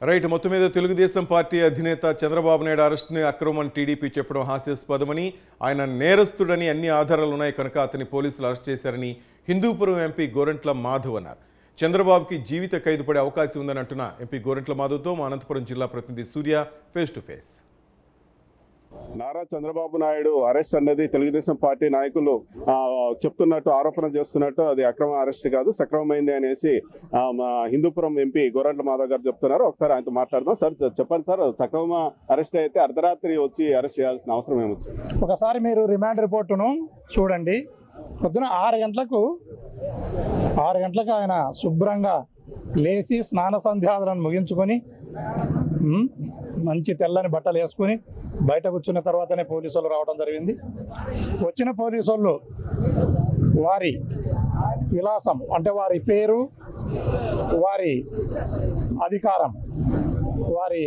right మొత్తం మీద Telugu Desam party అధినేత చంద్రబాబు నాయుడు అరెస్ట్ని అక్రమం టీడీపీ చెప్పడం హాస్యాస్పదమని ఆయన నేరస్తుడని అన్ని ఆధారాలు ఉన్నాయి కనుక అతని పోలీసులు అరెస్ట్ చేశారని హిందూపురం ఎంపీ గోరంట్ల మాధవ్ అన్నారు చంద్రబాబుకి జీవిత ఖైదు పడే అవకాశం ఉందని అంటున్న ఎంపీ గోరంట్ల మాధవ్తో మా అనంతపురం జిల్లా ప్రతినిధి Surya face to face Nara Chandrababu Naidu arrest అన్నది తెలుగుదేశం పార్టీ నాయకులు ఆ, చెప్తున్నట్టు ఆరోపణ చేస్తున్నట్టు అది అక్రమ అరెస్ట్ కాదు సక్రమమైంది అనేసి ఆ, మా హిందూపురం ఎంపీ గోరంట్ల మాధవ్ గారు చెప్తున్నారు ఒకసారి ఆయనతో మాట్లాడదాం సార్ చెప్పండి సార్ సక్రమ అరెస్ట్ అయితే అర్ధరాత్రి వచ్చి అరెస్ట్ చేయాల్సిన అవసరం ఏమొచ్చు ఒకసారి మీరు రిమాండ్ రిపోర్టును చూడండి పొద్దున ఆరు గంటలకు ఆరు గంటలకు ఆయన శుభ్రంగా లేచి స్నాన సంధ్యాదులను ముగించుకొని ఉమ్, మంచి తెల్లని బట్టలు వేసుకొని బయట కూర్చున్న తర్వాతనే పోలీసు వాళ్ళు రావడం జరిగింది వచ్చిన పోలీసు వాళ్ళు వారి విలాసం అంటే వారి పేరు వారి అధికారం వారి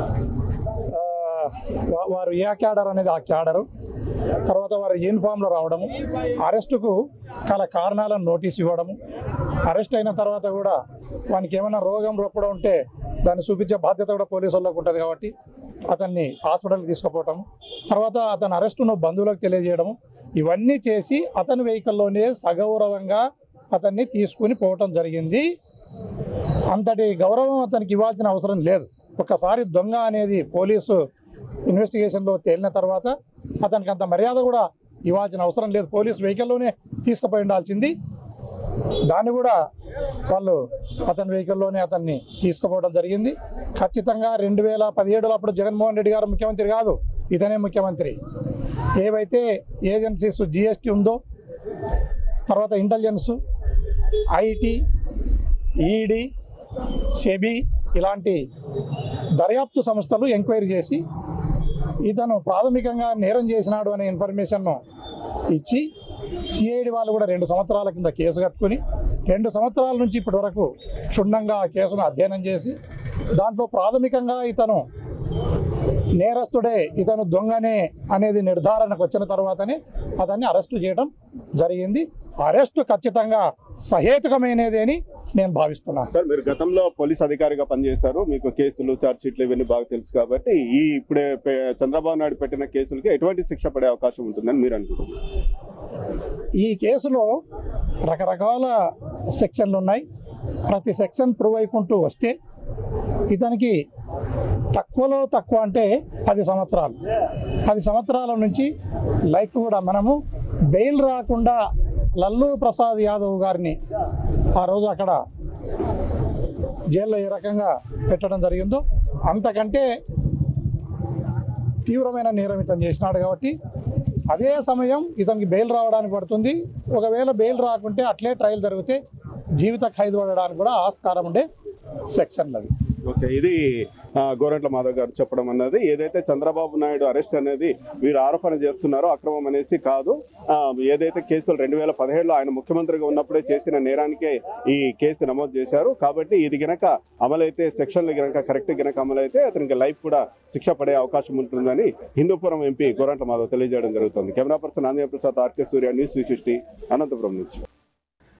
ఆ, వా- వారు ఏ క్యాడర్ అనేది ఆ క్యాడరు తర్వాత వారు యూనిఫామ్లో రావడము అరెస్టుకు కల కారణాలను నోటీస్ ఇవ్వడము అరెస్ట్ అయిన తర్వాత కూడా వానికి ఏమైనా రోగం రొప్పడం ఉంటే దాన్ని చూపించే బాధ్యత కూడా పోలీసు వాళ్ళకు ఉంటుంది కాబట్టి అతన్ని హాస్పిటల్కి తీసుకుపోవటము తర్వాత అతని అరెస్టును బంధువులకు తెలియజేయడము ఇవన్నీ చేసి అతని వెహికల్లోనే సగౌరవంగా అతన్ని తీసుకుని పోవటం జరిగింది అంతటి గౌరవం అతనికి ఇవ్వాల్సిన అవసరం లేదు ఒక్కసారి దొంగ అనేది పోలీసు ఇన్వెస్టిగేషన్లో తేలిన తర్వాత అతనికి అంత మర్యాద కూడా ఇవ్వాల్సిన అవసరం లేదు పోలీస్ వెహికల్లోనే తీసుకుపోయి ఉండాల్సింది దాన్ని కూడా వాళ్ళు అతని వెహికల్లోనే అతన్ని తీసుకుపోవడం జరిగింది ఖచ్చితంగా రెండు వేల పదిహేడులో అప్పుడు జగన్మోహన్ రెడ్డి గారు ముఖ్యమంత్రి కాదు ఇతనే ముఖ్యమంత్రి ఏవైతే ఏజెన్సీస్ జిఎస్టీ ఉందో తర్వాత ఇంటెలిజెన్స్ ఐటీ ఈడీ సెబీ ఇలాంటి దర్యాప్తు సంస్థలు ఎంక్వైరీ చేసి ఇతను ప్రాథమికంగా నేరం చేసినాడు అనే ఇన్ఫర్మేషన్ను ఇచ్చి సిఐడి వాళ్ళు కూడా రెండు సంవత్సరాల కింద కేసు కట్టుకుని రెండు సంవత్సరాల నుంచి ఇప్పటి వరకు క్షుణ్ణంగా ఆ కేసును అధ్యయనం చేసి దాంట్లో ప్రాథమికంగా ఇతను నేరస్తుడే ఇతను దొంగనే అనేది నిర్ధారణకు వచ్చిన తర్వాతనే అతన్ని అరెస్టు చేయడం జరిగింది అరెస్టు ఖచ్చితంగా సహేతుకమైనది అని నేను భావిస్తున్నాను సార్ మీరు గతంలో పోలీస్ అధికారిగా పనిచేశారు మీకు కేసులు ఛార్జ్ షీట్లు ఇవన్నీ బాగా తెలుసు కాబట్టి ఈ ఇప్పుడే పె- చంద్రబాబు నాయుడు పెట్టిన కేసులకి ఎటువంటి శిక్ష పడే అవకాశం ఉంటుందని మీరు అనుకుంటున్నారు ఈ కేసులో రకరకాల సెక్షన్లు ఉన్నాయి ప్రతి సెక్షన్ ప్రూవ్ అయికుంటూ వస్తే ఇతనికి తక్కువలో తక్కువ అంటే పది సంవత్సరాలు పది సంవత్సరాల నుంచి లైఫ్ కూడా మనము బెయిల్ రాకుండా లల్లు ప్రసాద్ యాదవ్ గారిని ఆ రోజు అక్కడ జైల్లో ఏ రకంగా పెట్టడం జరిగిందో అంతకంటే తీవ్రమైన నేరం ఇతను చేసినాడు కాబట్టి అదే సమయం ఇతనికి బెయిల్ రావడానికి పడుతుంది ఒకవేళ బెయిల్ రాకుంటే అట్లే ట్రయల్ జరిగితే జీవిత ఖైదు పడడానికి కూడా ఆస్కారం ఉండే సెక్షన్లు అవి ఓకే ఇది ఆ, గోరంట్ల మాధవ్ గారు చెప్పడం అన్నది ఏదైతే చంద్రబాబు నాయుడు అరెస్ట్ అనేది వీరు ఆరోపణ చేస్తున్నారో అక్రమం అనేసి కాదు ఆ, ఏదైతే కేసులు రెండు వేల పదిహేడులో ఆయన ముఖ్యమంత్రిగా ఉన్నప్పుడే చేసిన నేరానికే ఈ కేసు నమోదు చేశారు కాబట్టి ఇది గనక అమలైతే సెక్షన్లు గనక కరెక్ట్ గనక అమలైతే అతనికి లైఫ్ కూడా శిక్ష పడే అవకాశం ఉంటుందని హిందూపురం ఎంపీ గోరంట్ల మాధవ్ తెలియజేయడం జరుగుతుంది camera person Anjaneya Prasad RK Surya news sixty Anantapuram నుంచి